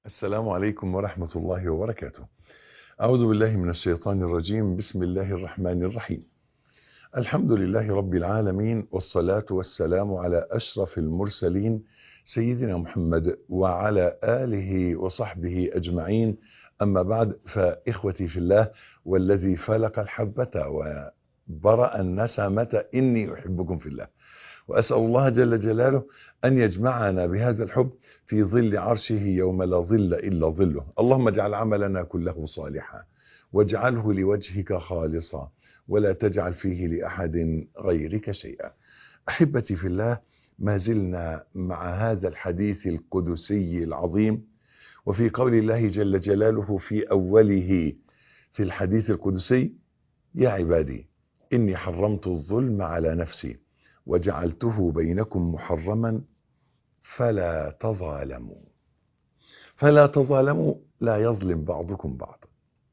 السلام عليكم ورحمة الله وبركاته أعوذ بالله من الشيطان الرجيم بسم الله الرحمن الرحيم الحمد لله رب العالمين والصلاة والسلام على أشرف المرسلين سيدنا محمد وعلى آله وصحبه أجمعين أما بعد فإخوتي في الله والذي فلق الحبة وبرأ النسمة إني أحبكم في الله وأسأل الله جل جلاله أن يجمعنا بهذا الحب في ظل عرشه يوم لا ظل إلا ظله اللهم اجعل عملنا كله صالحا واجعله لوجهك خالصا ولا تجعل فيه لأحد غيرك شيئا أحبتي في الله ما زلنا مع هذا الحديث القدسي العظيم وفي قول الله جل جلاله في أوله في الحديث القدسي يا عبادي إني حرمت الظلم على نفسي وجعلته بينكم محرما فلا تظالموا فلا تظالموا لا يظلم بعضكم بعضا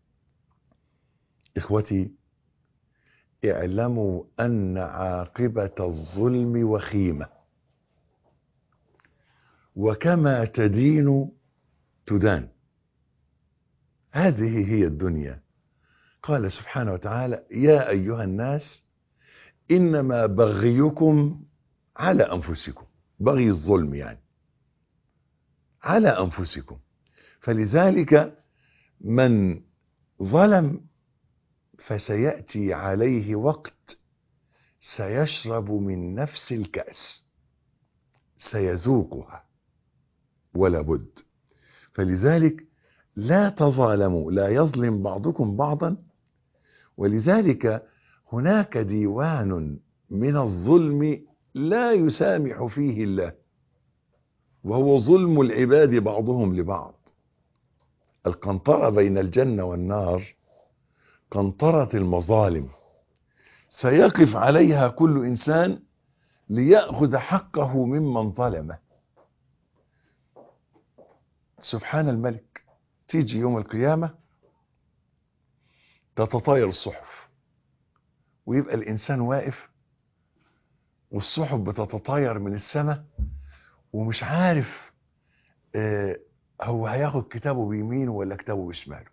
إخوتي اعلموا أن عاقبة الظلم وخيمة وكما تدين تدان هذه هي الدنيا قال سبحانه وتعالى يا أيها الناس إنما بغيكم على أنفسكم بغي الظلم يعني على أنفسكم فلذلك من ظلم فسيأتي عليه وقت سيشرب من نفس الكأس سيذوقها ولا بد فلذلك لا تظالموا لا يظلم بعضكم بعضا ولذلك هناك ديوان من الظلم لا يسامح فيه الله وهو ظلم العباد بعضهم لبعض القنطرة بين الجنة والنار قنطرة المظالم سيقف عليها كل إنسان ليأخذ حقه ممن ظلمه سبحان الملك تيجي يوم القيامة تتطاير الصحف ويبقى الإنسان واقف والصحف بتتطاير من السماء ومش عارف آه هو هياخد كتابه بيمينه ولا كتابه بشماله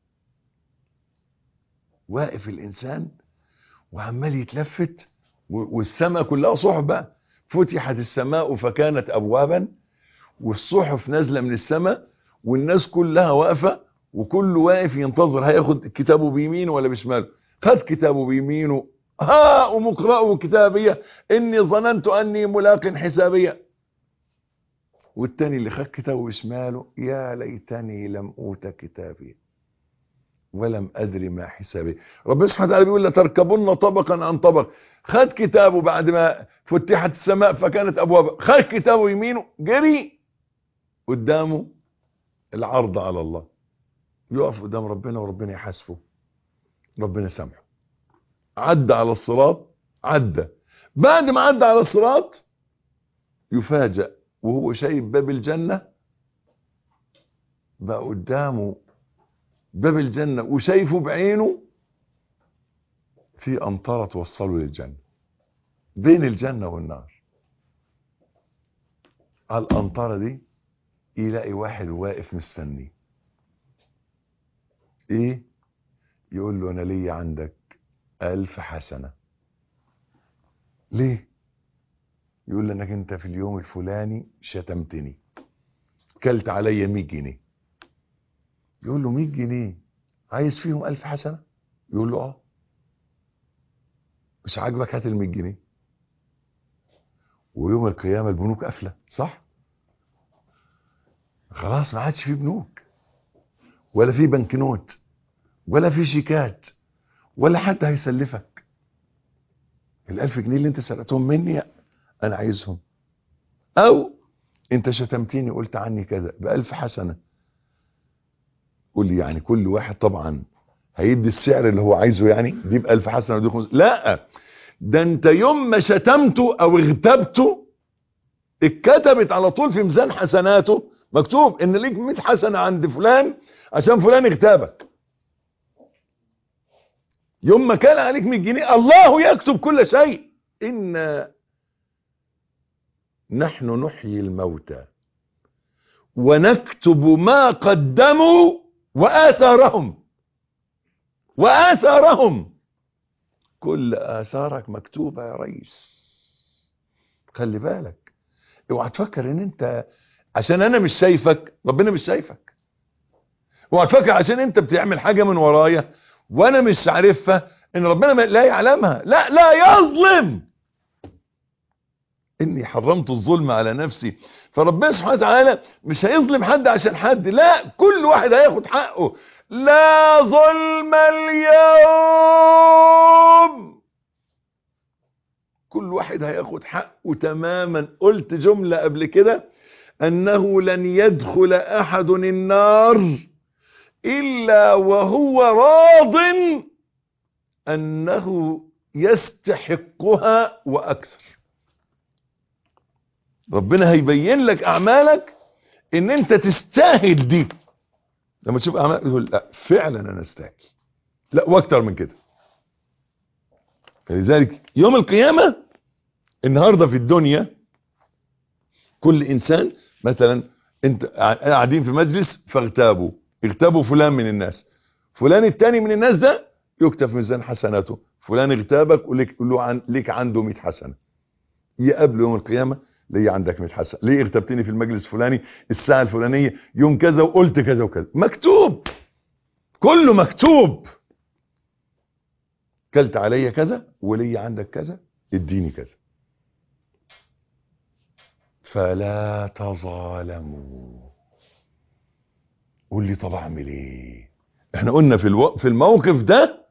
واقف الإنسان وعمال يتلفت والسماء كلها صحف بقى فتحت السماء فكانت أبوابا والصحف نازلة من السماء والناس كلها واقفة وكل واقف ينتظر هياخد كتابه بيمينه ولا بشماله خد كتابه بيمينه ها ومقرأه كتابية إني ظننت أني ملاق حسابية والتاني اللي خد كتابه بشماله يا ليتني لم أوت كتابي ولم أدري ما حسابي رب سبحانه وتعالى بيقول لتركبن طبقا عن طبق خد كتابه بعد ما فتحت السماء فكانت أبواب خد كتابه يمينه جري قدامه العرض على الله يقف قدام ربنا وربنا يحاسبه ربنا سامحه عدى على الصراط عدى بعد ما عدى على الصراط يفاجأ وهو شايف باب الجنة بقى قدامه باب الجنة وشايفه بعينه في أمطار توصله للجنة بين الجنة والنار على الأمطارة دي يلاقي واحد واقف مستني ايه يقول له انا ليا عندك الف حسنة ليه يقول له انك انت في اليوم الفلاني شتمتني كلت عليا 100 جنيه يقول له 100 جنيه عايز فيهم الف حسنة يقول له اه مش عاجبك هات ال 100 جنيه ويوم القيامة البنوك قافلة صح خلاص ما عادش في بنوك ولا في بنك نوت ولا في شيكات ولا حد هيسلفك الألف جنيه اللي انت سرقتهم مني انا عايزهم او انت شتمتني قلت عني كذا بألف حسنة قول لي يعني كل واحد طبعا هيدي السعر اللي هو عايزه يعني دي بألف حسنة ودي خمس لا ده انت يوم ما شتمته او اغتبته اتكتبت على طول في ميزان حسناته مكتوب ان ليك 100 حسنة عند فلان عشان فلان اغتابك يوم ما كان عليك 100 جنيه الله يكتب كل شيء إن نحن نحيي الموتى ونكتب ما قدموا وآثارهم وآثارهم كل آثارك مكتوبة يا ريس خلي بالك اوعى تفكر ان انت عشان انا مش شايفك ربنا مش شايفك اوعى تفكر عشان انت بتعمل حاجة من ورايا وانا مش عارفها ان ربنا لا يعلمها لا لا يظلم اني حرمت الظلم على نفسي فربنا سبحانه وتعالى مش هيظلم حد عشان حد لا كل واحد هياخد حقه لا ظلم اليوم كل واحد هياخد حقه تماما قلت جملة قبل كده انه لن يدخل احد النار الا وهو راض انه يستحقها واكثر ربنا هيبين لك اعمالك ان انت تستاهل دي لما تشوف اعمالك تقول لا فعلا انا استاهل لا واكتر من كده فلذلك يوم القيامة النهاردة في الدنيا كل انسان مثلا انت قاعدين في مجلس فاغتابوا اغتابوا فلان من الناس فلان التاني من الناس ده يكتب في ميزان حسناته فلان اغتابك ولك له عن ليك عنده 100 حسنه يقابله يوم القيامه ليه عندك 100 حسنه ليه اغتبتني في المجلس الفلاني الساعه الفلانيه يوم كذا وقلت كذا وكذا مكتوب كله مكتوب كلت عليا كذا ولي عندك كذا اديني كذا فلا تظالموا قول لي طب اعمل ايه احنا قلنا في الو... في الموقف ده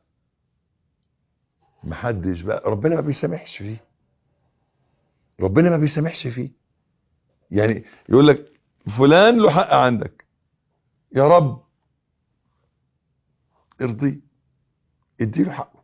محدش بقى ربنا ما بيسامحش فيه ربنا ما بيسامحش فيه يعني يقول لك فلان له حق عندك يا رب ارضيه اديله حقه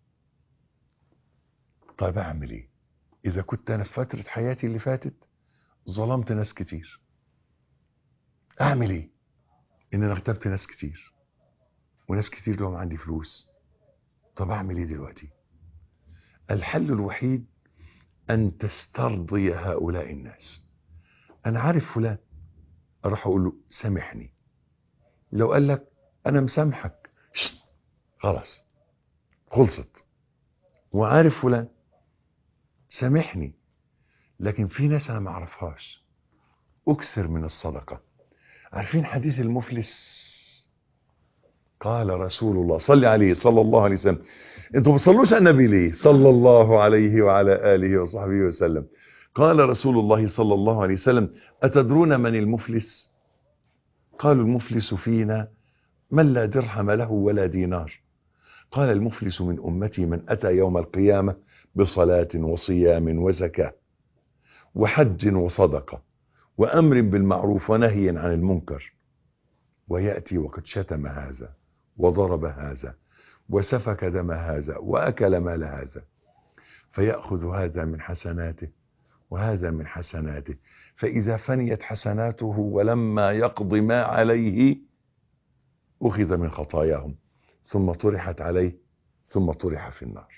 طيب اعمل ايه اذا كنت انا في فتره حياتي اللي فاتت ظلمت ناس كتير اعمل ايه ان انا اغتبت ناس كتير وناس كتير لهم عندي فلوس طب اعمل ايه دلوقتي الحل الوحيد ان تسترضي هؤلاء الناس انا عارف فلان اروح اقول له سامحني لو قال لك انا مسامحك شت. خلاص خلصت وعارف فلان سامحني لكن في ناس انا ما اعرفهاش اكثر من الصدقه عارفين حديث المفلس قال رسول الله صلى عليه صلى الله عليه وسلم انتوا بتصلوش على النبي ليه صلى الله عليه وعلى اله وصحبه وسلم قال رسول الله صلى الله عليه وسلم اتدرون من المفلس قالوا المفلس فينا من لا درهم له ولا دينار قال المفلس من امتي من اتى يوم القيامه بصلاه وصيام وزكاه وحج وصدقه وامر بالمعروف ونهي عن المنكر وياتي وقد شتم هذا وضرب هذا وسفك دم هذا واكل مال هذا فياخذ هذا من حسناته وهذا من حسناته فاذا فنيت حسناته ولما يقض ما عليه اخذ من خطاياهم ثم طرحت عليه ثم طرح في النار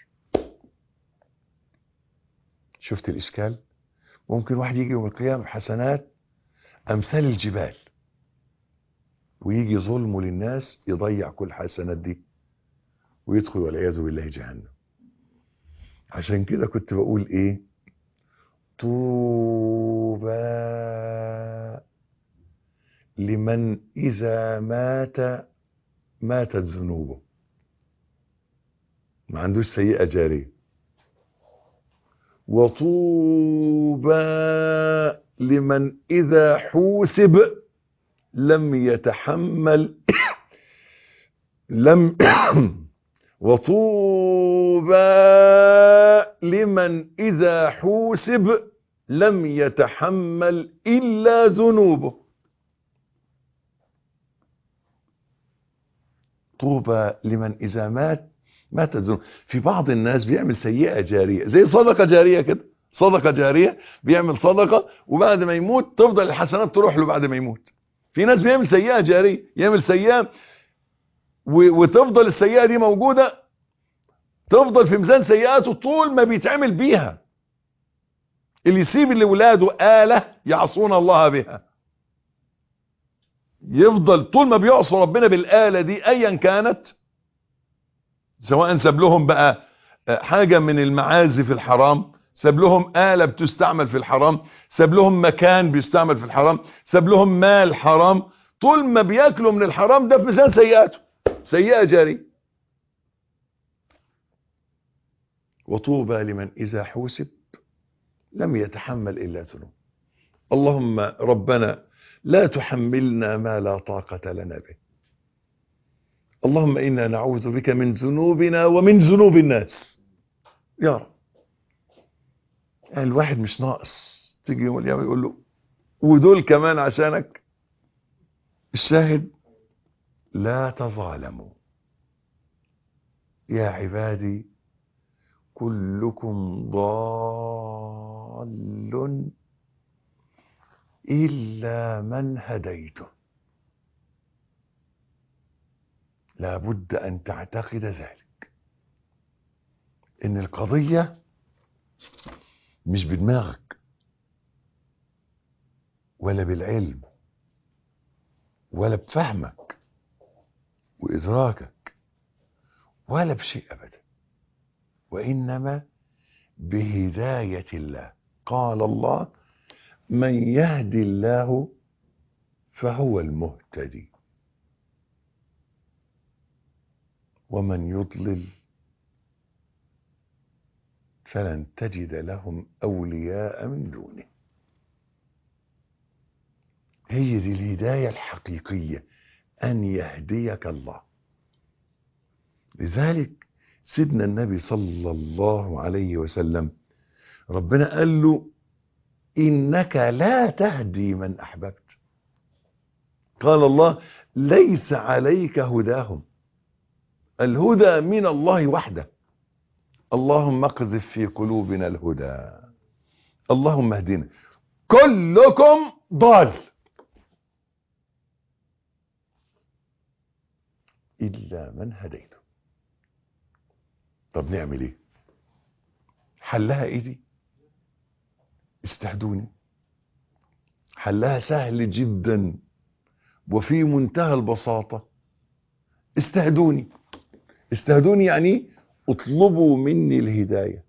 شفت الاشكال ممكن واحد يجي يوم القيامه بحسنات امثال الجبال ويجي ظلمه للناس يضيع كل الحسنات دي ويدخل والعياذ بالله جهنم عشان كده كنت بقول ايه طوبى لمن اذا مات ماتت ذنوبه ما عندوش سيئة جارية وطوبى لمن إذا حوسب لم يتحمل لم وطوبى لمن إذا حوسب لم يتحمل إلا ذنوبه طوبى لمن إذا مات ماتت ذنوب في بعض الناس بيعمل سيئة جارية زي صدقة جارية كده صدقة جارية بيعمل صدقة وبعد ما يموت تفضل الحسنات تروح له بعد ما يموت في ناس بيعمل سيئة جارية يعمل سيئة وتفضل السيئة دي موجودة تفضل في ميزان سيئاته طول ما بيتعمل بيها اللي يسيب لاولاده آلة يعصون الله بها يفضل طول ما بيعصوا ربنا بالآلة دي أيا كانت سواء ساب لهم بقى حاجة من المعازف الحرام ساب لهم آلة بتستعمل في الحرام ساب لهم مكان بيستعمل في الحرام ساب لهم مال حرام طول ما بياكلوا من الحرام ده في ميزان سيئاته سيئة جاري وطوبى لمن إذا حوسب لم يتحمل إلا ذنوب اللهم ربنا لا تحملنا ما لا طاقة لنا به اللهم إنا نعوذ بك من ذنوبنا ومن ذنوب الناس يا رب يعني الواحد مش ناقص تيجي يوم القيامة يقول له ودول كمان عشانك الشاهد لا تظالموا يا عبادي كلكم ضال إلا من هديته لابد أن تعتقد ذلك إن القضية مش بدماغك ولا بالعلم ولا بفهمك وإدراكك ولا بشيء أبدا وإنما بهداية الله قال الله من يهدي الله فهو المهتدي ومن يضلل فلن تجد لهم أولياء من دونه هي دي الهداية الحقيقية أن يهديك الله لذلك سيدنا النبي صلى الله عليه وسلم ربنا قال له إنك لا تهدي من أحببت قال الله ليس عليك هداهم الهدى من الله وحده اللهم اقذف في قلوبنا الهدى اللهم اهدنا كلكم ضال إلا من هديته طب نعمل ايه حلها ايه دي استهدوني حلها سهل جدا وفي منتهى البساطة استهدوني استهدوني يعني اطلبوا مني الهداية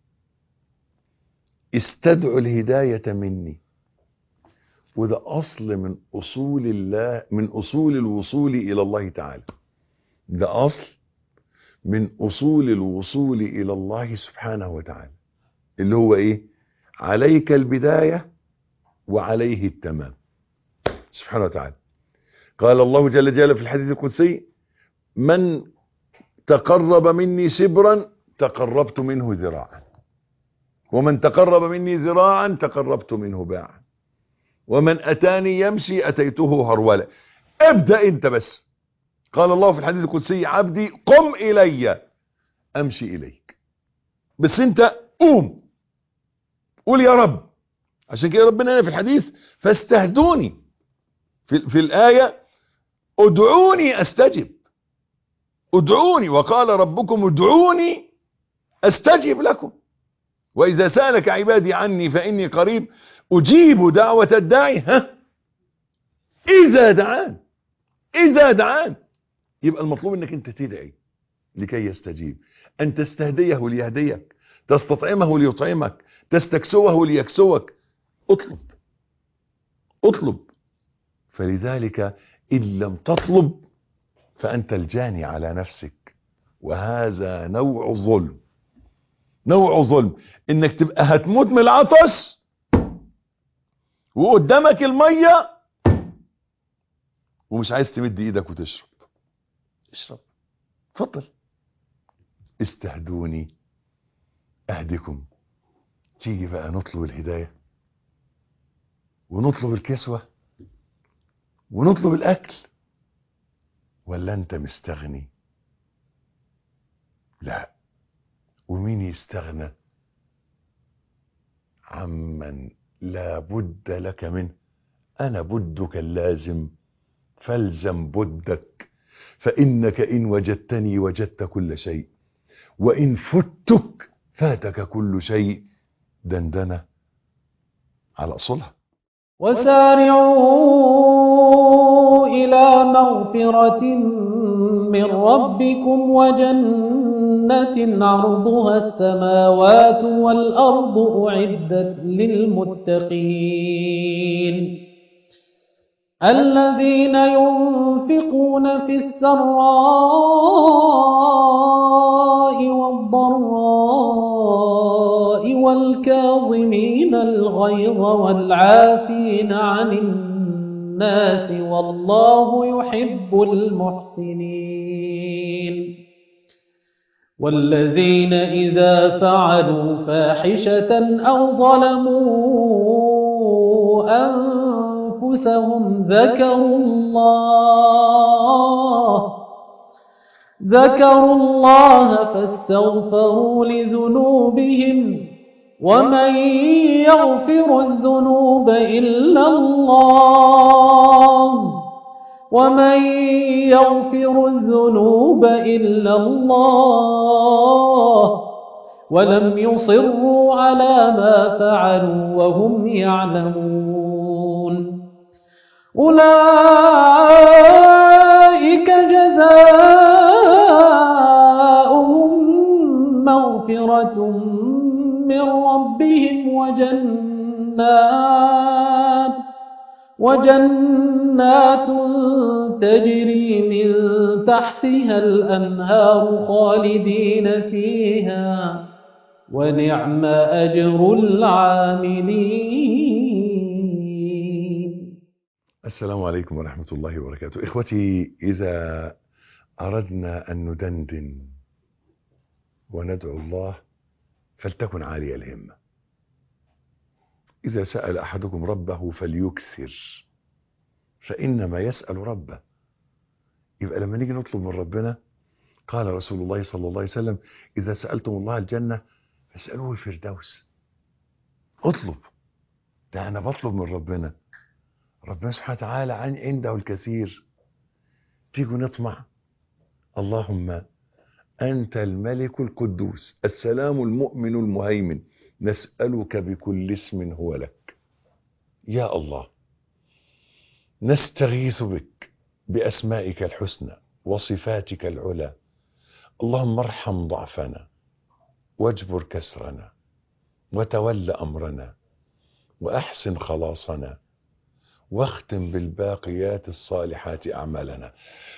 استدعوا الهداية مني وده أصل من أصول الله من أصول الوصول إلى الله تعالى ده أصل من أصول الوصول إلى الله سبحانه وتعالى اللي هو إيه عليك البداية وعليه التمام سبحانه وتعالى قال الله جل جلاله في الحديث القدسي من تقرب مني شبرا تقربت منه ذراعا ومن تقرب مني ذراعا تقربت منه باعا ومن أتاني يمشي أتيته هرولا ابدأ انت بس قال الله في الحديث القدسي عبدي قم إلي أمشي إليك بس انت قوم قول يا رب عشان كده ربنا هنا في الحديث فاستهدوني في, في الآية ادعوني أستجب ادعوني وقال ربكم ادعوني أستجب لكم وإذا سألك عبادي عني فإني قريب أجيب دعوة الداعي ها إذا دعان إذا دعان يبقى المطلوب انك انت تدعي لكي يستجيب ان تستهديه ليهديك تستطعمه ليطعمك تستكسوه ليكسوك اطلب اطلب فلذلك ان لم تطلب فانت الجاني على نفسك وهذا نوع ظلم نوع ظلم انك تبقى هتموت من العطش وقدامك الميه ومش عايز تمد ايدك وتشرب اشرب اتفضل استهدوني اهدكم تيجي بقى نطلب الهداية ونطلب الكسوة ونطلب الاكل ولا انت مستغني لا ومين يستغنى عمن لا بد لك منه انا بدك اللازم فالزم بدك فإنك إن وجدتني وجدت كل شيء وإن فتك فاتك كل شيء دندنة على أصلها وسارعوا إلى مغفرة من ربكم وجنة عرضها السماوات والأرض أعدت للمتقين الذين ينفقون في السراء والضراء والكاظمين الغيظ والعافين عن الناس والله يحب المحسنين والذين إذا فعلوا فاحشة أو ظلموا أنفسهم ذكروا الله ذكروا الله فاستغفروا لذنوبهم ومن يغفر الذنوب إلا الله ومن يغفر الذنوب إلا الله ولم يصروا على ما فعلوا وهم يعلمون أولئك جزاؤهم مغفرة من ربهم وجنات وجنات تجري من تحتها الأنهار خالدين فيها ونعم أجر العاملين السلام عليكم ورحمة الله وبركاته إخوتي إذا أردنا أن ندندن وندعو الله فلتكن عالية الهمة إذا سأل أحدكم ربه فليكثر فإنما يسأل ربه يبقى لما نيجي نطلب من ربنا قال رسول الله صلى الله عليه وسلم إذا سألتم الله الجنة فاسألوه الفردوس اطلب ده أنا بطلب من ربنا ربنا سبحانه وتعالى عن عنده الكثير تيجوا نطمع اللهم أنت الملك القدوس السلام المؤمن المهيمن نسألك بكل اسم هو لك يا الله نستغيث بك بأسمائك الحسنى وصفاتك العلى اللهم ارحم ضعفنا واجبر كسرنا وتول أمرنا وأحسن خلاصنا واختم بالباقيات الصالحات أعمالنا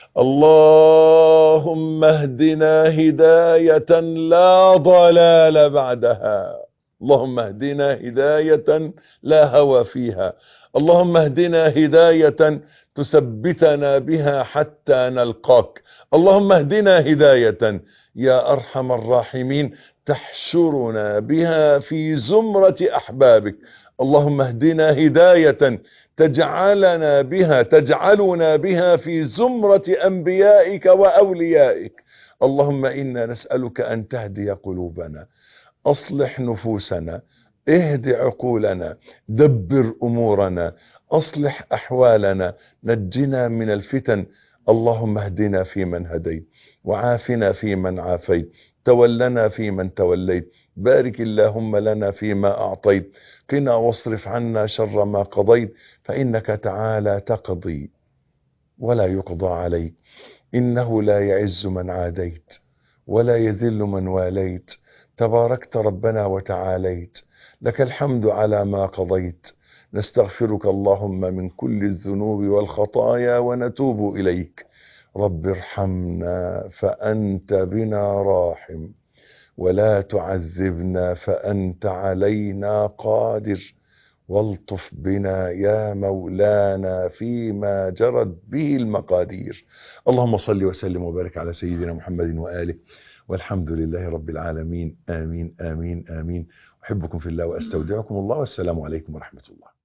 اللهم اهدنا هداية لا ضلال بعدها اللهم اهدنا هداية لا هوى فيها اللهم اهدنا هداية تثبتنا بها حتى نلقاك اللهم اهدنا هداية يا أرحم الراحمين تحشرنا بها في زمرة أحبابك اللهم اهدنا هداية تجعلنا بها تجعلنا بها في زمرة أنبيائك وأوليائك اللهم إنا نسألك أن تهدي قلوبنا أصلح نفوسنا اهد عقولنا دبر أمورنا أصلح أحوالنا نجنا من الفتن اللهم اهدنا فيمن هديت وعافنا فيمن عافيت تولنا فيمن توليت بارك اللهم لنا فيما أعطيت قنا واصرف عنا شر ما قضيت فإنك تعالى تقضي ولا يقضى عليك إنه لا يعز من عاديت ولا يذل من واليت تباركت ربنا وتعاليت لك الحمد على ما قضيت نستغفرك اللهم من كل الذنوب والخطايا ونتوب إليك رب ارحمنا فأنت بنا راحم ولا تعذبنا فأنت علينا قادر والطف بنا يا مولانا فيما جرت به المقادير اللهم صل وسلم وبارك على سيدنا محمد وآله والحمد لله رب العالمين آمين آمين آمين أحبكم في الله وأستودعكم الله والسلام عليكم ورحمة الله